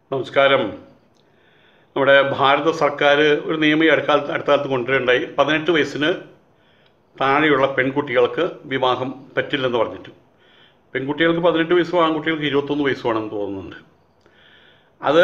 നമസ്കാരം നമ്മുടെ ഭാരത സർക്കാർ ഒരു നിയമം ഈ അടുക്കാലത്ത് അടുത്ത കാലത്ത് കൊണ്ടുവരേണ്ടായി പതിനെട്ട് വയസ്സിന് താഴെയുള്ള പെൺകുട്ടികൾക്ക് വിവാഹം പറ്റില്ലെന്ന് പറഞ്ഞിട്ട് പെൺകുട്ടികൾക്ക് പതിനെട്ട് വയസ്സും ആൺകുട്ടികൾക്ക് ഇരുപത്തൊന്ന് വയസ്സുമാണെന്ന് തോന്നുന്നുണ്ട് അത്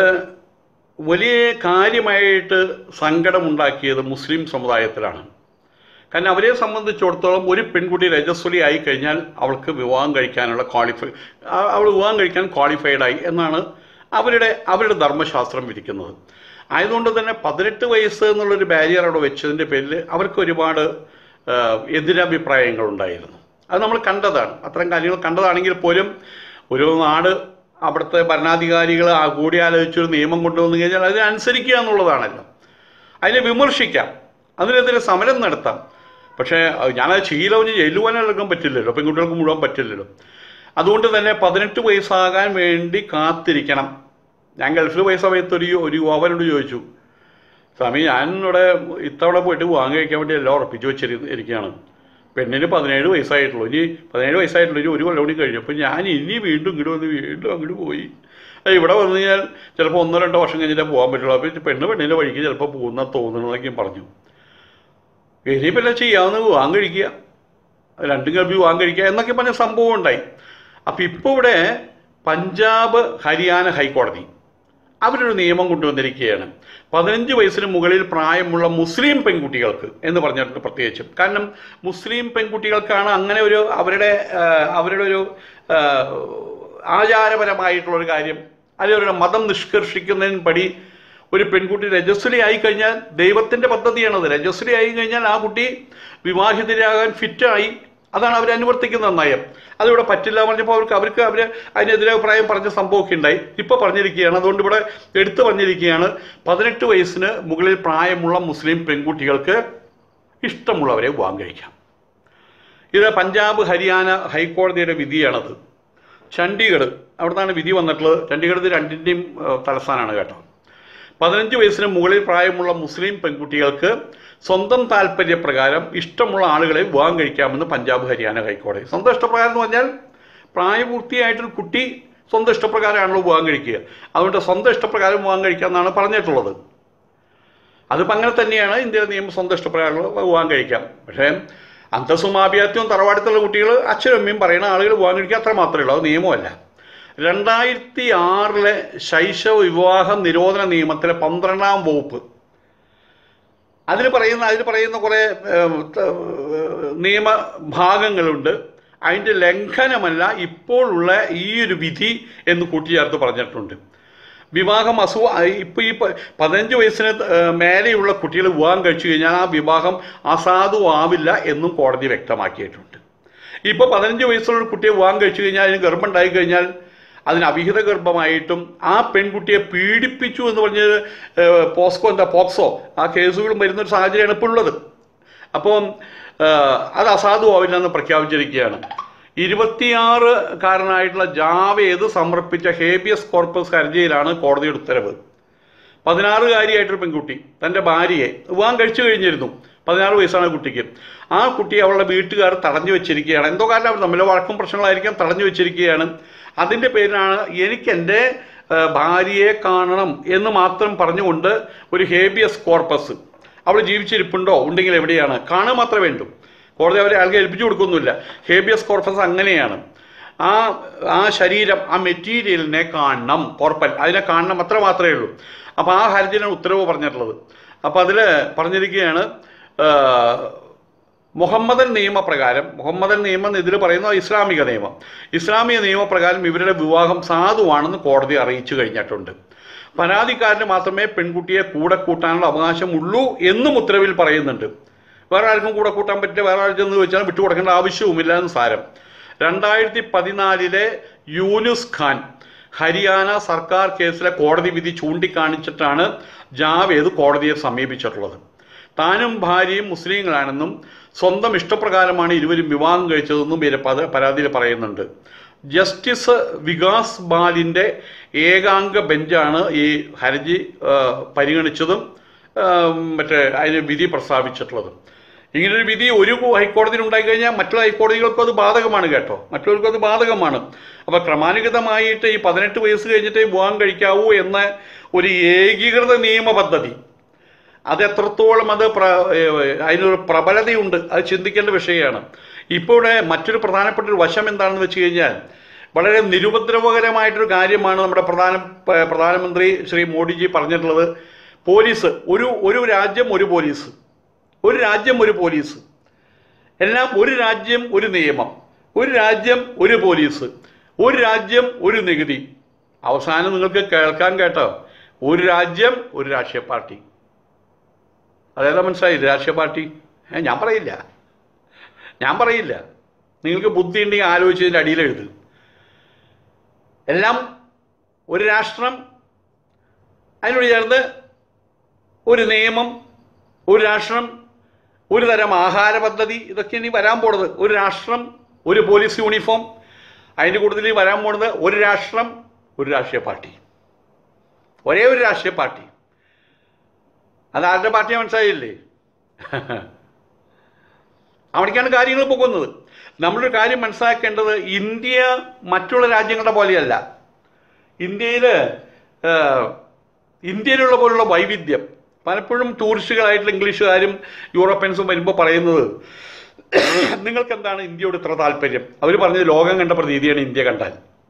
വലിയ കാര്യമായിട്ട് സങ്കടമുണ്ടാക്കിയത് മുസ്ലിം സമുദായത്തിലാണ് കാരണം അവരെ സംബന്ധിച്ചിടത്തോളം ഒരു പെൺകുട്ടി രജസ്വലി ആയി കഴിഞ്ഞാൽ അവൾക്ക് വിവാഹം കഴിക്കാനുള്ള ക്വാളിഫൈ ആ- അവൾ വിവാഹം കഴിക്കാൻ ക്വാളിഫൈഡ് ആയി എന്നാണ് അവരുടെ അവരുടെ ധർമ്മശാസ്ത്രം വിധിക്കുന്നത് ആയതുകൊണ്ട് തന്നെ പതിനെട്ട് വയസ്സ് എന്നുള്ളൊരു ബാരിയർ അവിടെ വെച്ചതിൻ്റെ പേരിൽ അവർക്ക് ഒരുപാട് ആ, എതിരഭിപ്രായങ്ങൾ ഉണ്ടായിരുന്നു അത് നമ്മൾ കണ്ടതാണ് അത്തരം കാര്യങ്ങൾ കണ്ടതാണെങ്കിൽ പോലും ഒരു നാട് അവിടുത്തെ ഭരണാധികാരികൾ ആ കൂടിയാലോചിച്ചൊരു നിയമം കൊണ്ടുവന്നു കഴിഞ്ഞാൽ അതിനനുസരിക്കുക എന്നുള്ളതാണല്ലോ അതിനെ വിമർശിക്കാം അതിനെതിരെ സമരം നടത്താം പക്ഷേ അഹ് ഞാനത് ശീലവന് ചെല്ലുവാനെടുക്കാൻ പറ്റില്ലല്ലോ പെൺകുട്ടികൾക്ക് മുഴുവൻ പറ്റില്ലല്ലോ അതുകൊണ്ട് തന്നെ പതിനെട്ട് വയസ്സാകാൻ വേണ്ടി കാത്തിരിക്കണം ഞാൻ ഗൾഫിൽ പോയ സമയത്ത് ഒരു ഒരു യുവാവനോട് ചോദിച്ചു സ്വാമി ഞാൻ ഇവിടെ ഇത്തവണ പോയിട്ട് വാങ്ങി കഴിക്കാൻ വേണ്ടി എല്ലാം ഉറപ്പിച്ച് വെച്ചിരി ഇരിക്കുകയാണ് പെണ്ണിന് പതിനേഴ് വയസ്സായിട്ടുള്ളൂ ഇനി പതിനേഴ് വയസ്സായിട്ടുള്ളൂ ഇനി ഒരു കൊല്ലം കൂടി കഴിഞ്ഞു അപ്പോൾ ഞാൻ ഇനി വീണ്ടും ഇങ്ങോട്ട് വന്ന് വീണ്ടും അങ്ങോട്ട് പോയി അത് ഇവിടെ വന്നു കഴിഞ്ഞാൽ ചിലപ്പോൾ ഒന്നോ രണ്ടോ വർഷം കഴിഞ്ഞിട്ടേ പോകാൻ പറ്റുള്ളൂ അപ്പോൾ പെണ്ണ് പെണ്ണിൻ്റെ വഴിക്ക് ചിലപ്പോൾ പോകുന്ന തോന്നണമെന്നൊക്കെ പറഞ്ഞു ഇനിയിപ്പോൾ എല്ലാം ചെയ്യാവുന്ന വിവാഹം കഴിക്കുക രണ്ടും കൽപ്പി വിവാഹം കഴിക്കുക എന്നൊക്കെ പറഞ്ഞ സംഭവം ഉണ്ടായി അപ്പോൾ ഇപ്പോൾ ഇവിടെ പഞ്ചാബ് ഹരിയാന ഹൈക്കോടതി അവരൊരു നിയമം കൊണ്ടുവന്നിരിക്കുകയാണ് പതിനഞ്ച് വയസ്സിന് മുകളിൽ പ്രായമുള്ള മുസ്ലിം പെൺകുട്ടികൾക്ക് എന്ന് പറഞ്ഞിട്ടുണ്ട് പ്രത്യേകിച്ചും കാരണം മുസ്ലിം പെൺകുട്ടികൾക്കാണ് അങ്ങനെ ഒരു അവരുടെ ആ, അവരുടെ ഒരു ആ, ആചാരപരമായിട്ടുള്ളൊരു കാര്യം അല്ലെങ്കിൽ അവരുടെ മതം നിഷ്കർഷിക്കുന്നതിന് പടി ഒരു പെൺകുട്ടി രജസ്വലി ആയി കഴിഞ്ഞാൽ ദൈവത്തിൻ്റെ പദ്ധതിയാണത് രജസ്വലി ആയി കഴിഞ്ഞാൽ ആ കുട്ടി വിവാഹിതരാകാൻ ഫിറ്റായി അതാണ് അവർ അനുവർത്തിക്കുന്ന നയം അതിവിടെ പറ്റില്ല എന്ന് പറഞ്ഞപ്പോൾ അവർക്ക് അവർക്ക് അവർ അതിനെതിരെ അഭിപ്രായം പറഞ്ഞ സംഭവമൊക്കെ ഉണ്ടായി ഇപ്പോൾ പറഞ്ഞിരിക്കുകയാണ് അതുകൊണ്ട് ഇവിടെ എടുത്തു പറഞ്ഞിരിക്കുകയാണ് പതിനെട്ട് വയസ്സിന് മുകളിൽ പ്രായമുള്ള മുസ്ലിം പെൺകുട്ടികൾക്ക് ഇഷ്ടമുള്ളവരെ വിവാഹം കഴിക്കാം ഇത് പഞ്ചാബ് ഹരിയാന ഹൈക്കോടതിയുടെ വിധിയാണത് ചണ്ഡീഗഡ് അവിടെ നിന്നാണ് വിധി വന്നിട്ടുള്ളത് ചണ്ഡീഗഡ് ഇത് രണ്ടിൻ്റെയും ഏഹ്, തലസ്ഥാനമാണ് കേട്ടോ പതിനഞ്ച് വയസ്സിന് മുകളിൽ പ്രായമുള്ള മുസ്ലിം പെൺകുട്ടികൾക്ക് സ്വന്തം താല്പര്യപ്രകാരം ഇഷ്ടമുള്ള ആളുകളെ വിവാഹം കഴിക്കാമെന്ന് പഞ്ചാബ് ഹരിയാന ഹൈക്കോടതി സ്വന്തം ഇഷ്ടപ്രകാരം എന്ന് പറഞ്ഞാൽ പ്രായപൂർത്തിയായിട്ടൊരു കുട്ടി സ്വന്തം ഇഷ്ടപ്രകാരമാണല്ലോ വിവാഹം കഴിക്കുക അതുകൊണ്ട് സ്വന്തം ഇഷ്ടപ്രകാരം വിവാഹം കഴിക്കാമെന്നാണ് പറഞ്ഞിട്ടുള്ളത് അതിപ്പോൾ അങ്ങനെ തന്നെയാണ് ഇന്ത്യയിലെ നിയമം സ്വന്തം ഇഷ്ടപ്രകാരം വിവാഹം കഴിക്കാം പക്ഷേ അന്തസ്സുമാഭിയാത്യവും തറവാടത്തുള്ള കുട്ടികൾ അച്ഛനും അമ്മയും പറയുന്ന ആളുകൾ വിവാഹം കഴിക്കുക അത്ര മാത്രമേ ഉള്ളൂ അത് നിയമമല്ല രണ്ടായിരത്തി ആറിലെ ശൈശവ വിവാഹ നിരോധന നിയമത്തിലെ പന്ത്രണ്ടാം വകുപ്പ് അതിൽ പറയുന്ന അതിൽ പറയുന്ന കുറേ ഏം, ത- ഏഹ്, നിയമഭാഗങ്ങളുണ്ട് അതിൻ്റെ ലംഘനമല്ല ഇപ്പോഴുള്ള ഈ ഒരു വിധി എന്ന് കൂട്ടിച്ചേർത്ത് പറഞ്ഞിട്ടുണ്ട് വിവാഹം അസു ഇപ്പോൾ ഈ പ- പതിനഞ്ച് വയസ്സിന് ഏഹ്, മേലെയുള്ള കുട്ടികൾ വിവാഹം കഴിച്ചു കഴിഞ്ഞാൽ ആ വിവാഹം അസാധുവാവില്ല എന്നും കോടതി വ്യക്തമാക്കിയിട്ടുണ്ട് ഇപ്പോൾ പതിനഞ്ച് വയസ്സുള്ള ഒരു കുട്ടിയെ വിവാഹം കഴിച്ചു കഴിഞ്ഞാൽ അതിന് ഗർഭം ഉണ്ടായി കഴിഞ്ഞാൽ അതിന് അവിഹിത ഗർഭമായിട്ടും ആ പെൺകുട്ടിയെ പീഡിപ്പിച്ചു എന്ന് പറഞ്ഞ് ഏഹ്, പോസ്കോ എന്താ പോക്സോ ആ കേസുകളും വരുന്നൊരു സാഹചര്യമാണ് ഇപ്പോൾ ഉള്ളത് അപ്പം ഏഹ്, അത് അസാധുവാവില്ല എന്ന് പ്രഖ്യാപിച്ചിരിക്കുകയാണ് ഇരുപത്തിയാറ് കാരനായിട്ടുള്ള ജാവേദ് സമർപ്പിച്ച ഹേബിയസ് കോർപ്പസ് ഹർജിയിലാണ് കോടതിയുടെ ഉത്തരവ് പതിനാറുകാരിയായിട്ടൊരു പെൺകുട്ടി തൻ്റെ ഭാര്യയെ വിവാഹം കഴിച്ചു കഴിഞ്ഞിരുന്നു പതിനാറ് വയസ്സാണ് കുട്ടിക്ക് ആ കുട്ടിയെ അവളുടെ വീട്ടുകാർ തടഞ്ഞു വെച്ചിരിക്കുകയാണ് എന്തോ കാരണം അവർ തമ്മിൽ വഴക്കും പ്രശ്നങ്ങളായിരിക്കാം തടഞ്ഞു വെച്ചിരിക്കുകയാണ് അതിൻ്റെ പേരിലാണ് എനിക്ക് എൻ്റെ ആ, ഭാര്യയെ കാണണം എന്ന് മാത്രം പറഞ്ഞുകൊണ്ട് ഒരു ഹേബിയസ് കോർപ്പസ് അവൾ ജീവിച്ചിരിപ്പുണ്ടോ ഉണ്ടെങ്കിൽ എവിടെയാണ് കാണുക മാത്രമേ വേണ്ടൂ കോടതി അവരെ ആൾക്ക് ഏൽപ്പിച്ചു കൊടുക്കൊന്നുമില്ല ഹേബിയസ് കോർപ്പസ് അങ്ങനെയാണ് ആ ആ ശരീരം ആ മെറ്റീരിയലിനെ കാണണം കോർപ്പൽ അതിനെ കാണണം അത്ര മാത്രമേ ഉള്ളൂ അപ്പോൾ ആ ഹർജിയിലാണ് ഉത്തരവ് പറഞ്ഞിട്ടുള്ളത് അപ്പോൾ അതിൽ പറഞ്ഞിരിക്കുകയാണ് ആ, മുഹമ്മദൻ നിയമപ്രകാരം മുഹമ്മദൻ നിയമം ഇതിൽ പറയുന്നത് ഇസ്ലാമിക നിയമം ഇസ്ലാമിക നിയമപ്രകാരം ഇവരുടെ വിവാഹം സാധുവാണെന്ന് കോടതി അറിയിച്ചു കഴിഞ്ഞിട്ടുണ്ട് പരാതിക്കാരന് മാത്രമേ പെൺകുട്ടിയെ കൂടെ കൂട്ടാനുള്ള അവകാശമുള്ളൂ എന്നും ഉത്തരവിൽ പറയുന്നുണ്ട് വേറെ ആർക്കും കൂടെ കൂട്ടാൻ പറ്റില്ല വേറെ ആർക്കും എന്ന് ചോദിച്ചാൽ വിട്ടുകൊടുക്കേണ്ട ആവശ്യവുമില്ല എന്ന് സാരം രണ്ടായിരത്തി പതിനാലിലെ യൂനുസ് ഖാൻ ഹരിയാന സർക്കാർ കേസിലെ കോടതി വിധി ചൂണ്ടിക്കാണിച്ചിട്ടാണ് ജാവേദ് കോടതിയെ സമീപിച്ചിട്ടുള്ളത് താനും ഭാര്യയും മുസ്ലിങ്ങളാണെന്നും സ്വന്തം ഇഷ്ടപ്രകാരമാണ് ഇരുവരും വിവാഹം കഴിച്ചതെന്നും ഇവരെ പത- പരാതിയിൽ പറയുന്നുണ്ട് ജസ്റ്റിസ് വികാസ് ബാലിൻ്റെ ഏകാംഗ ബെഞ്ചാണ് ഈ ഹർജി ആ, പരിഗണിച്ചതും ആ, മറ്റേ അതിന് വിധി പ്രസ്താവിച്ചിട്ടുള്ളതും ഇങ്ങനൊരു വിധി ഒരു ഹൈക്കോടതിയിൽ ഉണ്ടായി കഴിഞ്ഞാൽ മറ്റുള്ള ഹൈക്കോടതികൾക്കും അത് ബാധകമാണ് കേട്ടോ മറ്റുള്ളവർക്കും അത് ബാധകമാണ് അപ്പോൾ ക്രമാനുഗതമായിട്ട് ഈ പതിനെട്ട് വയസ്സ് കഴിഞ്ഞിട്ടേ വിവാഹം കഴിക്കാവൂ എന്ന ഒരു ഏകീകൃത നിയമ പദ്ധതി അത് എത്രത്തോളം അത് പ്ര ഏഹ് അതിനൊരു പ്രബലതയുണ്ട് അത് ചിന്തിക്കേണ്ട വിഷയമാണ് ഇപ്പോൾ ഇവിടെ മറ്റൊരു പ്രധാനപ്പെട്ട ഒരു വശം എന്താണെന്ന് വെച്ച് കഴിഞ്ഞാൽ വളരെ നിരുപദ്രവകരമായിട്ടൊരു കാര്യമാണ് നമ്മുടെ പ്രധാന പ- പ്രധാനമന്ത്രി ശ്രീ മോഡിജി പറഞ്ഞിട്ടുള്ളത് പോലീസ് ഒരു ഒരു രാജ്യം ഒരു പോലീസ് ഒരു രാജ്യം ഒരു പോലീസ് എല്ലാം ഒരു രാജ്യം ഒരു നിയമം ഒരു രാജ്യം ഒരു പോലീസ് ഒരു രാജ്യം ഒരു നികുതി അവസാനം നിങ്ങൾക്ക് കേൾക്കാൻ കേട്ടോ ഒരു രാജ്യം ഒരു രാഷ്ട്രീയ പാർട്ടി അതേതാ മനസ്സിലായി രാഷ്ട്രീയ പാർട്ടി ഏ ഞാൻ പറയില്ല ഞാൻ പറയില്ല നിങ്ങൾക്ക് ബുദ്ധി ഉണ്ടെങ്കിൽ ആലോചിച്ചതിൻ്റെ അടിയിൽ എഴുത് എല്ലാം ഒരു രാഷ്ട്രം അതിനോട് ചേർന്ന് ഒരു നിയമം ഒരു രാഷ്ട്രം ഒരു തരം ആഹാര പദ്ധതി ഇതൊക്കെ ഇനി വരാൻ പോണത് ഒരു രാഷ്ട്രം ഒരു പോലീസ് യൂണിഫോം അതിൻ്റെ കൂടുതൽ വരാൻ പോണത് ഒരു രാഷ്ട്രം ഒരു രാഷ്ട്രീയ പാർട്ടി ഒരേ ഒരു രാഷ്ട്രീയ പാർട്ടി അത് ആരുടെ പാർട്ടിയെ മനസ്സിലായില്ലേ അവിടേക്കാണ് കാര്യങ്ങൾ പോകുന്നത് നമ്മളൊരു കാര്യം മനസ്സിലാക്കേണ്ടത് ഇന്ത്യ മറ്റുള്ള രാജ്യങ്ങളുടെ പോലെയല്ല ഇന്ത്യയിൽ ഇന്ത്യയിലുള്ള പോലുള്ള വൈവിധ്യം പലപ്പോഴും ടൂറിസ്റ്റുകളായിട്ടുള്ള ഇംഗ്ലീഷുകാരും യൂറോപ്യൻസും വരുമ്പോൾ പറയുന്നത് നിങ്ങൾക്ക് എന്താണ് ഇന്ത്യയോട് ഇത്ര താല്പര്യം അവർ പറഞ്ഞത് ലോകം കണ്ട പ്രതീതിയാണ് ഇന്ത്യ കണ്ടാൽ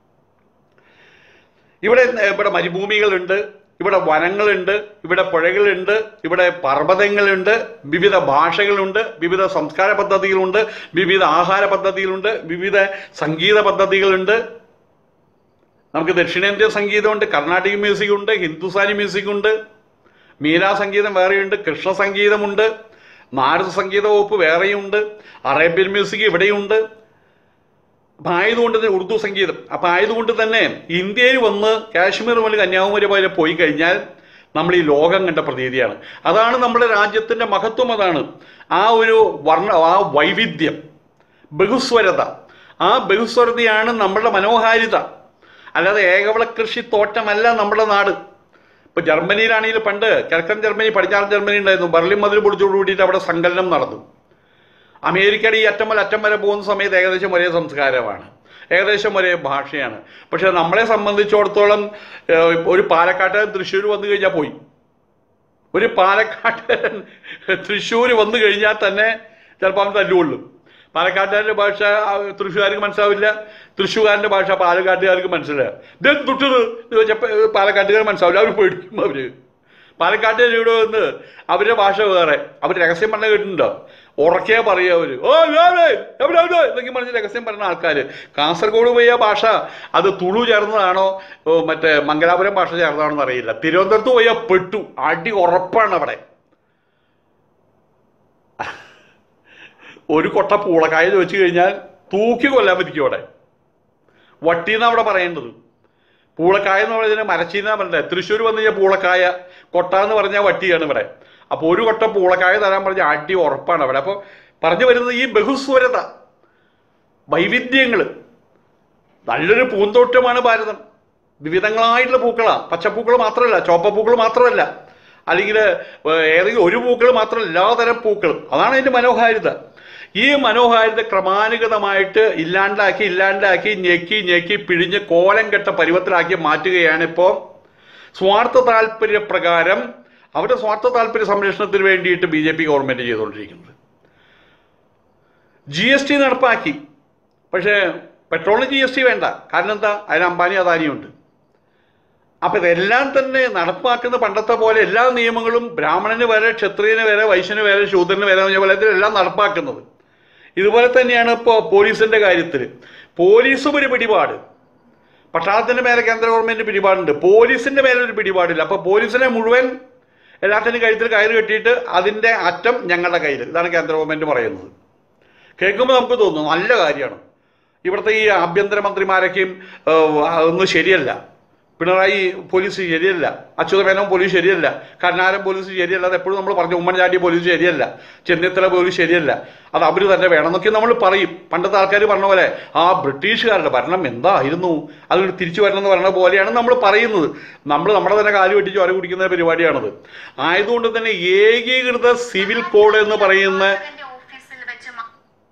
ഇവിടെ ഇവിടെ മരുഭൂമികളുണ്ട് ഇവിടെ വനങ്ങളുണ്ട് ഇവിടെ പുഴകളുണ്ട് ഇവിടെ പർവ്വതങ്ങളുണ്ട് വിവിധ ഭാഷകളുണ്ട് വിവിധ സംസ്കാര പദ്ധതികളുണ്ട് വിവിധ ആഹാര പദ്ധതികളുണ്ട് വിവിധ സംഗീത പദ്ധതികളുണ്ട് നമുക്ക് ദക്ഷിണേന്ത്യൻ സംഗീതമുണ്ട് കർണാടിക് മ്യൂസിക് ഉണ്ട് ഹിന്ദുസ്ഥാനി മ്യൂസിക് ഉണ്ട് മീരാ സംഗീതം വേറെയുണ്ട് കൃഷ്ണ സംഗീതമുണ്ട് നാരദ സംഗീത വകുപ്പ് വേറെയുണ്ട് അറേബ്യൻ മ്യൂസിക് ഇവിടെയുണ്ട് അപ്പം ആയതുകൊണ്ട് തന്നെ ഉറുദു സംഗീതം അപ്പം ആയതുകൊണ്ട് തന്നെ ഇന്ത്യയിൽ വന്ന് കാശ്മീർ മുതൽ കന്യാകുമാരി വരെ പോയി കഴിഞ്ഞാൽ നമ്മൾ ഈ ലോകം കണ്ട പ്രതീതിയാണ് അതാണ് നമ്മുടെ രാജ്യത്തിൻ്റെ മഹത്വം അതാണ് ആ ഒരു വർണ്ണ ആ വൈവിധ്യം ബഹുസ്വരത ആ ബഹുസ്വരതയാണ് നമ്മളുടെ മനോഹാരിത അല്ലാതെ ഏകവള കൃഷി തോട്ടമല്ല നമ്മുടെ നാട് ഇപ്പൊ ജർമ്മനിയിലാണെങ്കിൽ പണ്ട് കിഴക്കൻ ജർമ്മനി പടിഞ്ഞാറൻ ജർമ്മനി ഉണ്ടായിരുന്നു ബർലിൻ മതിൽ പൊളിച്ചോട് കൂടിയിട്ട് അവിടെ സങ്കലനം നടന്നു അമേരിക്കയുടെ ഈ അറ്റം മുതൽ അറ്റം വരെ പോകുന്ന സമയത്ത് ഏകദേശം ഒരേ സംസ്കാരമാണ് ഏകദേശം ഒരേ ഭാഷയാണ് പക്ഷെ നമ്മളെ സംബന്ധിച്ചിടത്തോളം ഏഹ്, ഒരു പാലക്കാട്ടുകാരൻ തൃശ്ശൂർ വന്നു കഴിഞ്ഞാൽ പോയി ഒരു പാലക്കാട്ടുകാരൻ തൃശ്ശൂർ വന്നു കഴിഞ്ഞാൽ തന്നെ ചിലപ്പോൾ അവൻ തല്ലുകൊള്ളും പാലക്കാട്ടുകാരുടെ ഭാഷ ആ, തൃശ്ശൂർകാർക്ക് മനസ്സിലാവില്ല തൃശ്ശൂർകാരൻ്റെ ഭാഷ പാലക്കാട്ടുകാർക്ക് മനസ്സിലാവും ഇത് തുട്ടത് എന്ന് വെച്ചപ്പോൾ പാലക്കാട്ടുകാർ മനസ്സിലാവില്ല അവർ പേടിക്കും അവര് പാലക്കാട്ടുകാർ ഇവിടെ വന്ന് അവരുടെ ഭാഷ വേറെ അവർ രഹസ്യം പറഞ്ഞ കേട്ടിട്ടുണ്ടോ ഉറക്കെ പറയുക അവര് ഓ ഞാനേ, എവിടെ എവിടെ എന്നൊക്കെ പറഞ്ഞ് രഹസ്യം പറയുന്ന ആൾക്കാർ കാസർഗോഡ് പോയ ഭാഷ അത് തുളു ചേർന്നതാണോ ഓ, മറ്റേ മംഗലാപുരം ഭാഷ ചേർന്നതാണോ എന്ന് അറിയില്ല തിരുവനന്തപുരത്ത് പോയ പെട്ടു അടി ഉറപ്പാണ് അവിടെ ഒരു കൊട്ട പൂളക്കായ ചോദിച്ചു കഴിഞ്ഞാൽ തൂക്കി കൊല്ലാൻ പറ്റിക്കും അവിടെ വട്ടീന്നാ അവിടെ പറയേണ്ടത് പൂളക്കായ എന്ന് പറയുന്നത് മരച്ചീന്നാ പറഞ്ഞത് തൃശ്ശൂർ വന്നു കഴിഞ്ഞാൽ പൂളക്കായ കൊട്ട എന്ന് പറഞ്ഞാൽ വട്ടിയാണ് ഇവിടെ അപ്പോൾ ഒരു കൊട്ട പൂളക്കായ തരാൻ പറഞ്ഞ അടി ഉറപ്പാണ് അവിടെ അപ്പോൾ പറഞ്ഞു വരുന്നത് ഈ ബഹുസ്വരത വൈവിധ്യങ്ങൾ നല്ലൊരു പൂന്തോട്ടമാണ് ഭാരതം വിവിധങ്ങളായിട്ടുള്ള പൂക്കളാണ് പച്ചപ്പൂക്കൾ മാത്രമല്ല ചോപ്പപ്പൂക്കൾ മാത്രമല്ല അല്ലെങ്കിൽ ഏഹ്, ഏതെങ്കിലും ഒരു പൂക്കൾ മാത്രമല്ല എല്ലാതരം പൂക്കളും അതാണ് അതിൻ്റെ മനോഹാരിത ഈ മനോഹാരിത ക്രമാനുഗതമായിട്ട് ഇല്ലാണ്ടാക്കി ഇല്ലാണ്ടാക്കി ഞെക്കി ഞെക്കി പിഴിഞ്ഞ് കോലം കെട്ട പരുവത്തിലാക്കി മാറ്റുകയാണ് ഇപ്പോൾ സ്വാർത്ഥ താല്പര്യ പ്രകാരം അവരുടെ സ്വാർത്ഥ താല്പര്യ സംരക്ഷണത്തിന് വേണ്ടിയിട്ട് ബി ജെ പി ഗവൺമെൻറ് ചെയ്തുകൊണ്ടിരിക്കുന്നത് ജി എസ് ടി നടപ്പാക്കി പക്ഷേ പെട്രോളിന് ജി എസ് ടി വേണ്ട കാരണം എന്താ അതിന് അംബാനി അദാനിയുണ്ട് അപ്പം ഇതെല്ലാം തന്നെ നടപ്പാക്കുന്ന പണ്ടത്തെ പോലെ എല്ലാ നിയമങ്ങളും ബ്രാഹ്മണന് വരെ ക്ഷത്രിയന് വരെ വൈശ്യന് വരെ ശൂദ്രന് വരെ എന്ന് പോലെ എല്ലാം നടപ്പാക്കുന്നത് ഇതുപോലെ തന്നെയാണ് ഇപ്പോൾ പോലീസിന്റെ കാര്യത്തിൽ പോലീസും ഒരു പിടിപാട് പട്ടാളത്തിന്റെ മേലെ കേന്ദ്ര ഗവൺമെന്റ് പിടിപാടുണ്ട് പോലീസിന്റെ മേലെ ഒരു പിടിപാടില്ല അപ്പൊ പോലീസിനെ മുഴുവൻ എല്ലാത്തിനും കഴുത്തിൽ കയറ് കെട്ടിയിട്ട് അതിന്റെ അറ്റം ഞങ്ങളുടെ കയ്യിൽ ഇതാണ് കേന്ദ്ര ഗവൺമെന്റ് പറയുന്നത് കേൾക്കുമ്പോൾ നമുക്ക് തോന്നും നല്ല കാര്യമാണ് ഇവിടുത്തെ ഈ ആഭ്യന്തരമന്ത്രിമാരൊക്കെയും ഏഹ്, ഒന്നും ശരിയല്ല പിണറായി പോലീസ് ശരിയല്ല അച്യുതമേനോൻ പോലീസ് ശരിയല്ല കരുണാകരൻ പോലീസ് ശരിയല്ല അത് എപ്പോഴും നമ്മൾ പറഞ്ഞു ഉമ്മൻചാണ്ടി പോലീസ് ശരിയല്ല ചെന്നിത്തല പോലീസ് ശരിയല്ല അത് അവർ തന്നെ വേണമെന്നൊക്കെ നമ്മൾ പറയും പണ്ടത്തെ ആൾക്കാർ പറഞ്ഞ പോലെ ആ ബ്രിട്ടീഷുകാരുടെ ഭരണം എന്തായിരുന്നു അത് തിരിച്ചു വരണം എന്ന് പറഞ്ഞ പോലെയാണ് നമ്മൾ പറയുന്നത് നമ്മൾ നമ്മുടെ തന്നെ കാല് വെട്ടിച്ച് വര കുടിക്കുന്ന പരിപാടിയാണത് ആയതുകൊണ്ട് തന്നെ ഏകീകൃത സിവിൽ കോഡ് എന്ന് പറയുന്ന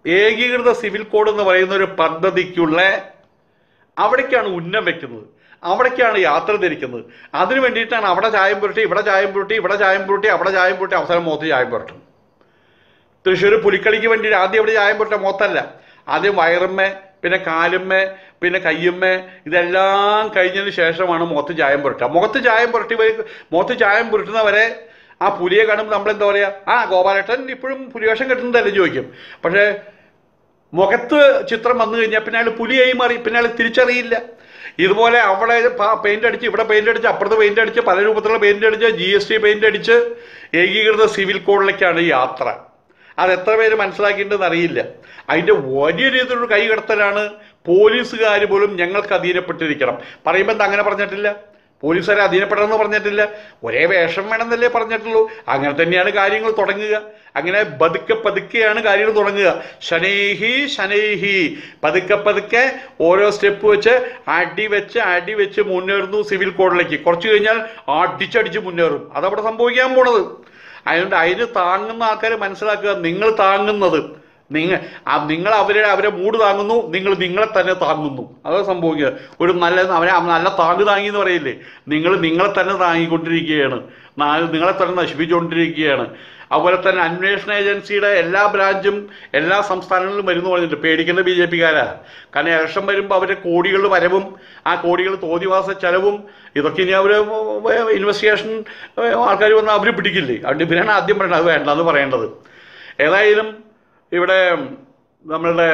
ഏകീകൃത സിവിൽ കോഡ് എന്ന് പറയുന്ന ഒരു പദ്ധതിക്കുള്ള അവിടേക്കാണ് ഉന്നം വെക്കുന്നത് അവിടേക്കാണ് യാത്ര തിരിക്കുന്നത് അതിനു വേണ്ടിയിട്ടാണ് അവിടെ ചായം പുരട്ടി ഇവിടെ ചായം പുരട്ടി ഇവിടെ ചായം പുരട്ടി അവിടെ ചായം പുരട്ടി അവസാനം മുഖത്ത് ചായം പുരട്ടും തൃശ്ശൂർ പുലിക്കളിക്ക് വേണ്ടി ആദ്യം ഇവിടെ ചായം പുരട്ട മുഖത്തല്ല ആദ്യം വയറുമ്മേ പിന്നെ കാലുമ്മേ പിന്നെ കയ്യുമ്മേ ഇതെല്ലാം കഴിഞ്ഞതിന് ശേഷമാണ് മുഖത്ത് ചായം പുരട്ടുക മുഖത്ത് ചായം പുരട്ടി വരും മുഖത്ത് ചായം പുരട്ടുന്നവരെ ആ പുലിയെ കാണുമ്പോൾ നമ്മൾ എന്താ പറയുക ആ ഗോപാലേട്ടൻ ഇപ്പോഴും പുലിവേഷം കെട്ടുന്നതല്ലേ ചോദിക്കും പക്ഷേ മുഖത്ത് ചിത്രം വന്നു കഴിഞ്ഞാൽ പിന്നെ അയാൾ പുലിയായി മാറി പിന്നെ അയാൾ തിരിച്ചറിയില്ല ഇതുപോലെ അവിടെ പെയിന്റ് അടിച്ച് ഇവിടെ പെയിന്റ് അടിച്ച് അപ്പുറത്ത് പെയിന്റ് അടിച്ച് പല രൂപത്തിലുള്ള പെയിന്റ് അടിച്ച് ജി എസ് ടി പെയിന്റ് അടിച്ച് ഏകീകൃത സിവിൽ കോഡിലേക്കാണ് ഈ യാത്ര അത് എത്ര പേര് മനസ്സിലാക്കിയിട്ടുണ്ടെന്ന് അറിയില്ല അതിൻ്റെ വലിയ രീതിയിലുള്ള കൈകടത്തലാണ് പോലീസുകാർ പോലും ഞങ്ങൾക്ക് അധീനപ്പെട്ടിരിക്കണം പറയുമ്പോൾ എന്താ അങ്ങനെ പറഞ്ഞിട്ടില്ല പോലീസുകാരെ അധീനപ്പെടണമെന്ന് പറഞ്ഞിട്ടില്ല ഒരേ വേഷം വേണമെന്നല്ലേ പറഞ്ഞിട്ടുള്ളൂ അങ്ങനെ തന്നെയാണ് കാര്യങ്ങൾ തുടങ്ങുക അങ്ങനെ പതുക്കെ പതുക്കെയാണ് കാര്യങ്ങൾ തുടങ്ങുക ശനൈഹി ശനൈഹി പതുക്കെ പതുക്കെ ഓരോ സ്റ്റെപ്പ് വെച്ച് അടി വെച്ച് അടി വെച്ച് മുന്നേറുന്നു സിവിൽ കോഡിലേക്ക് കുറച്ച് കഴിഞ്ഞാൽ അടിച്ചടിച്ച് മുന്നേറും അതവിടെ സംഭവിക്കാൻ പോണത് അതുകൊണ്ട് അതിന് താങ്ങുന്ന ആൾക്കാർ മനസ്സിലാക്കുക നിങ്ങൾ താങ്ങുന്നത് നിങ്ങൾ ആ നിങ്ങൾ അവരെ അവരെ മൂട് താങ്ങുന്നു നിങ്ങൾ നിങ്ങളെ തന്നെ താങ്ങുന്നു അത് സംഭവിക്കുക ഒരു നല്ല അവരെ നല്ല താങ്ങ് താങ്ങി എന്ന് പറയില്ലേ നിങ്ങൾ നിങ്ങളെ തന്നെ താങ്ങിക്കൊണ്ടിരിക്കുകയാണ് നാ- നിങ്ങളെ തന്നെ നശിപ്പിച്ചുകൊണ്ടിരിക്കുകയാണ് അതുപോലെ തന്നെ അന്വേഷണ ഏജൻസിയുടെ എല്ലാ ബ്രാഞ്ചും എല്ലാ സംസ്ഥാനങ്ങളിലും വരുന്നു പറഞ്ഞിട്ട് പേടിക്കേണ്ട ബി ജെ പിക്കാരാ കാരണം ഇലക്ഷൻ വരുമ്പോൾ അവരുടെ കോടികൾ വരവും ആ കോടികൾ തോന്നിവാസ ചെലവും ഇതൊക്കെ ഇനി അവർ ഇൻവെസ്റ്റിഗേഷൻ ആൾക്കാർ വന്ന് അവർ പിടിക്കില്ലേ അതുകൊണ്ട് ഇവരാണ് ആദ്യം പറയേണ്ടത് അത് വേണ്ട അത് പറയേണ്ടത് ഏതായാലും ഇവിടെ നമ്മളുടെ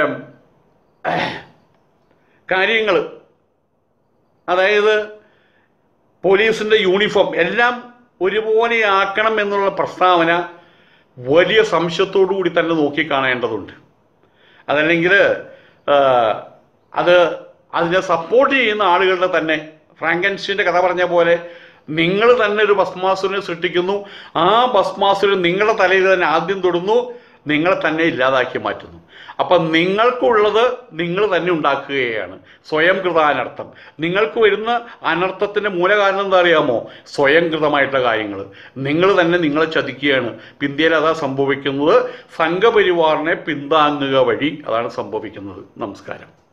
കാര്യങ്ങൾ അതായത് പോലീസിൻ്റെ യൂണിഫോം എല്ലാം ഒരുപോലെയാക്കണം എന്നുള്ള പ്രസ്താവന വലിയ സംശയത്തോടു കൂടി തന്നെ നോക്കിക്കാണേണ്ടതുണ്ട് അതല്ലെങ്കിൽ അത് അതിനെ സപ്പോർട്ട് ചെയ്യുന്ന ആളുകളുടെ തന്നെ ഫ്രാങ്കൻസിൻ്റെ കഥ പറഞ്ഞ പോലെ നിങ്ങൾ തന്നെ ഒരു ഭസ്മാസുരനെ സൃഷ്ടിക്കുന്നു ആ ഭസ്മാസുരൻ നിങ്ങളുടെ തലയിൽ തന്നെ ആദ്യം തൊടുന്നു നിങ്ങളെ തന്നെ ഇല്ലാതാക്കി മാറ്റുന്നു അപ്പം നിങ്ങൾക്കുള്ളത് നിങ്ങൾ തന്നെ ഉണ്ടാക്കുകയാണ് സ്വയം കൃതാനർത്ഥം നിങ്ങൾക്ക് വരുന്ന അനർത്ഥത്തിൻ്റെ മൂലകാരണം എന്താ അറിയാമോ സ്വയം കൃതമായിട്ടുള്ള കാര്യങ്ങൾ നിങ്ങൾ തന്നെ നിങ്ങളെ ചതിക്കുകയാണ് ഇന്ത്യയിൽ അതാ സംഭവിക്കുന്നത് സംഘപരിവാറിനെ പിന്താങ്ങുക വഴി അതാണ് സംഭവിക്കുന്നത് നമസ്കാരം